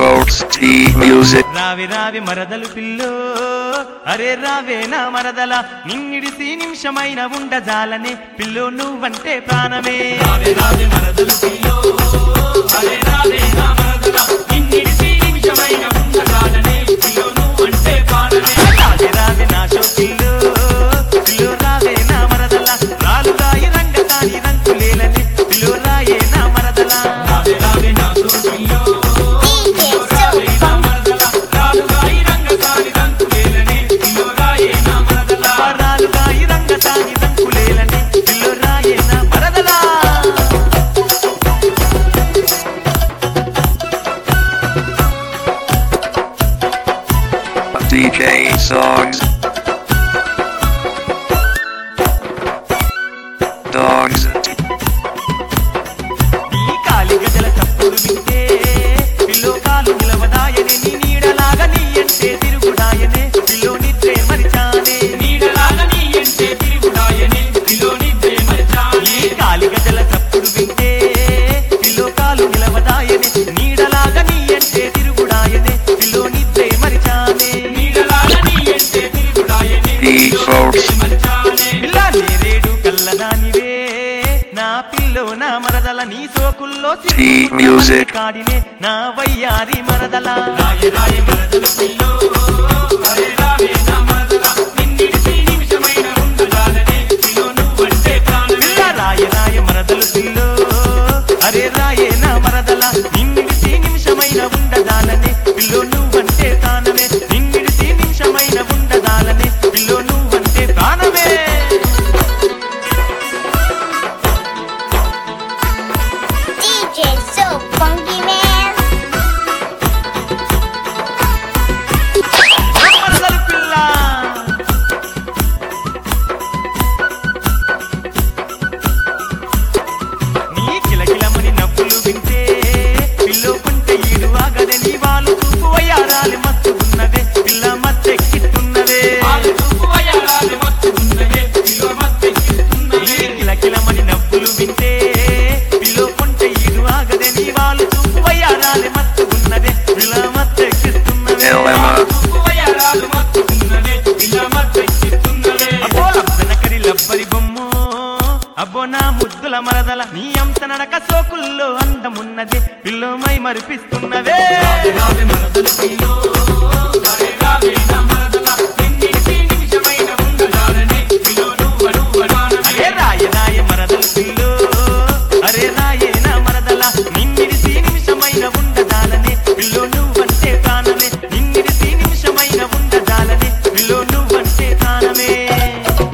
Folks T Music. రావి రావి మరదలు పిల్లో అరే రావే నా మరదల నిన్నిడిసి నిమిషమైన ఉండజాలనే పిల్లో నువ్వంటే ప్రాణమే రావే రావే మరదలు పిల్లో అరే రావే నా మరదల నిన్నిడిసి నిమిషమైన ఉండజాలనే పిల్లో నువ్వంటే ప్రాణమే రావే రావే నా షో పిల్లో పిల్లో రావే నా మరదల రాలుగాయి రంగసాని రంకులేలని పిల్లో రాయే నా మరదల రావే రావే నా షో పిల్లో రాలుగాయి రంగసాని రంకులేలని పిల్లో రాయే నా మరదలా DJ Songs. Dogs. ఈ కాలి గజల చప్పుడు వింటే పిల్లో కాలు నిలవదాయనే నీ నీడలాగా నీ అంటే తిరుగుడాయనే పిల్లో నిద్రే మరిచానే నీడలాగా నీ అంటే తిరుగుడాయనే పిల్లో నిద్రే మరిచానే ఈ కాలి గజల చప్పుడు వింటే పిల్లో కాలు నిలవదాయనే నీడలాగా నీ అంటే తిరుగుడాయనే పిల్లో నిద్రే మరిచానే నీడలాగా నీ అంటే తిరుగుడాయనే T Folks. పిల్ల నేరేడు కల్లదానివే నా పిల్లో నా మరదల నీ సోకుల్లో ఈ music. కాడినే నా వయ్యారి మరదల రాయ రాయ మరదల పిల్లో అరే రావే నా మరదల నిన్నిడిసి నిమిషమైన ఉండజాలనే పిల్లో నువ్వంటే ప్రాణమే పిల్ల రాయ రాయ మరదలు పిల్లో అరే రాయే నా మరదల నిన్నిడిసి నిమిషమైన ఉండజాలనే పిల్లో నువ్వంటే ప్రాణమే నిన్నిడిసి నిమిషమైన ఉండజాలనే పిల్లో నువ్వంటే ప్రాణమే DJ so funky man. మరదలు పిల్ల నీ కిలకిలమని నవ్వులు వింటే పిల్లో కొంటే ఈడు ఆగదే నీ వాళ్ళు చూపు వయ్యారాలి మత్తు ఉన్నవే పిల్ల మత్తెక్కిస్తున్నవే నీ కిలకిలమని నవ్వులు వింటే పిల్లో కొంటే ఈడు ఆగదే నీ వాళ్ళు చూపు వయ్యారాలి మత్తు ఉన్నవే పిల్ల మత్తెక్కిస్తున్నవే Elema. అబ్బో లబ్బనకరి లబ్బరి బొమ్మో అబ్బో నా ముద్దుల మరదల నీ అంత నడక సోకుల్లో అందమున్నదే పిల్లోమై మరిపిస్తున్నవే మరదలు పిల్లో